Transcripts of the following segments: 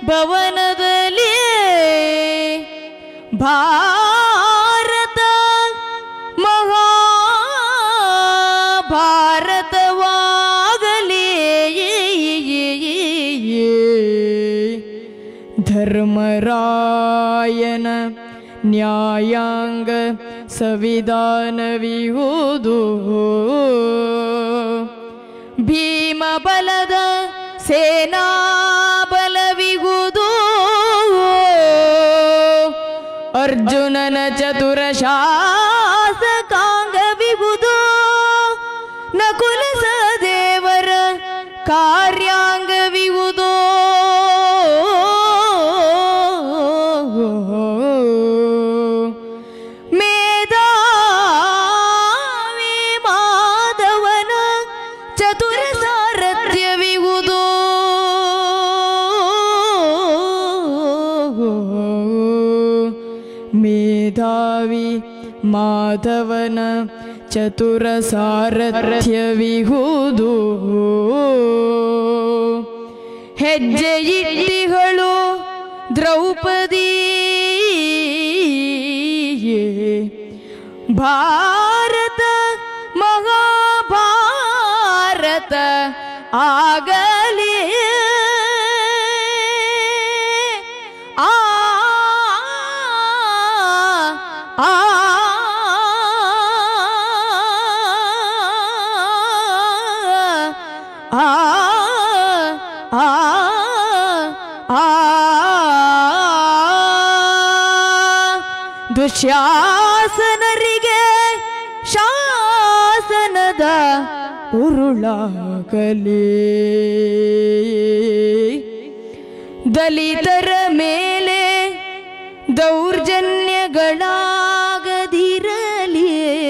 ಭವನದಲ್ಲಿ ಭಾರತ ಮಹಾಭಾರತವಾಗಲಿ ಧರ್ಮರಾಯನ ನ್ಯಾಯಾಂಗ ಸಂವಿಧಾನವಿಹುದು ಭೀಮ ಬಲದ ಸೇನಾ ಬಲವಿಗುದು ಅರ್ಜುನನ ಚತುರ ಶಾಸಕಾಂಗವಿಗುದು ನಕುಲ ಸದೇವರ ಕಾರ್ಯಾಂಗವಿಗುದು ಮೇಧಾವಿ ಮಾಧವನ ಚತುರ ಸಾರಥ್ಯವಿಗುದು ಮೇಧಾವಿ ಮಾಧವನ ಚತುರ ಸಾರಥ್ಯವಿಹುದು ಹೆಜ್ಜೆ ಇಟ್ಟಿಗಳು ದ್ರೌಪದಿ ಭಾರತ ಮಹಾಭಾರತ ಆಗಲಿ ಆ ಆ ಆ ಆ ಆ ದುಶ್ಯಾಸನರಿಗೆ ಶಾಸನದ ಉರುಳಾಗಲಿ ದಲಿತರ ಮೇಲೆ ದೌರ್ಜನ್ಯಗಳಾಗದಿರಲಿ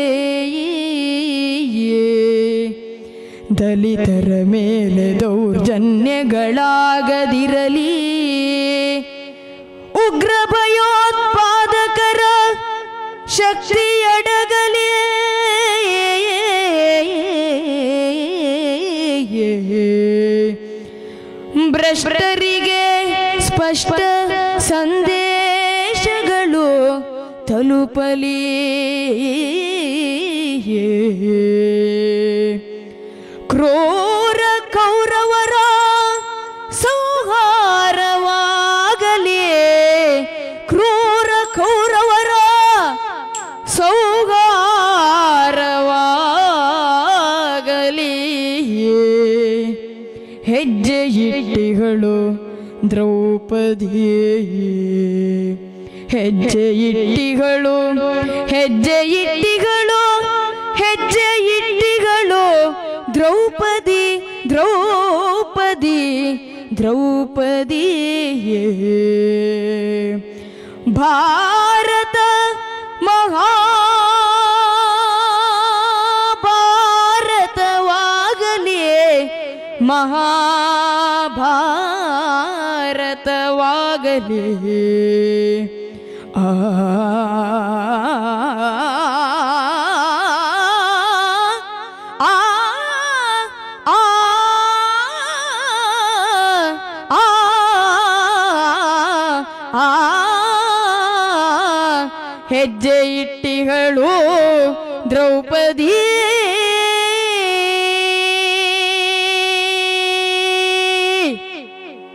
ದಲಿತರ ಮೇಲೆ ದೌರ್ಜನ್ಯಗಳಾಗದಿರಲಿ ಉಗ್ರ ಭಯೋತ್ಪಾದಕರ ಶಕ್ತಿಯಡಗಲಿ ಭ್ರಷ್ಟರಿಗೆ ಸ್ಪಷ್ಟ ಸಂದೇಶಗಳು ತಲುಪಲಿ ಕ್ರೂರ ಕೌರವರ ಸಂಹಾರವಾಗಲಿ ಕ್ರೂರ ಕೌರವರ ಸೌಹಾರವಾಗಲಿ ಹೆಜ್ಜೆ ಇಟ್ಟಿಗಳು ದ್ರೌಪದಿ ಹೆಜ್ಜೆ ಇಟ್ಟಿಗಳು ಹೆಜ್ಜೆ ಇಟ್ಟಿಗಳು ಹೆಜ್ಜೆ ಇಟ್ಟಿಗಳು ದ್ರೌಪದಿ ದ್ರೌಪದಿ ದ್ರೌಪದಿ ಭಾರತ ಮಹಾಭಾರತವಾಗಲಿ ಮಹಾಭಾರತವಾಗಲಿ ಆ ಆ ಆ ಆ ಆ ಹೆಜ್ಜೆ ಇಟ್ಟಿಗಳು ದ್ರೌಪದಿ